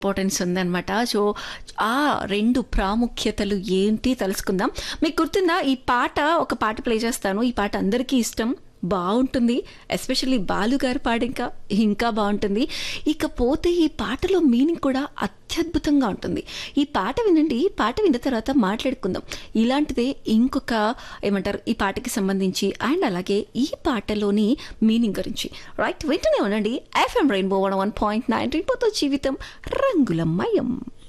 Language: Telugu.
ఇంపార్టెన్స్ ఉందన్నమాట సో ఆ రెండు ప్రాముఖ్యతలు ఏంటి తెలుసుకుందాం మీకు గుర్తుందా ఈ పాట ఒక పాట ప్లే చేస్తాను ఈ పాట అందరికీ ఇష్టం బాగుంటుంది ఎస్పెషల్లీ బాలు గారు పాట ఇంకా ఇంకా బాగుంటుంది ఇకపోతే ఈ పాటలో మీనింగ్ కూడా అత్యద్భుతంగా ఉంటుంది ఈ పాట వినండి ఈ పాట విన్న తర్వాత మాట్లాడుకుందాం ఇలాంటిదే ఇంకొక ఏమంటారు ఈ పాటకి సంబంధించి అండ్ అలాగే ఈ పాటలోని మీనింగ్ గురించి రైట్ వింటూనే ఉండండి FM rainbow one one point nine జీవితం రంగులమయం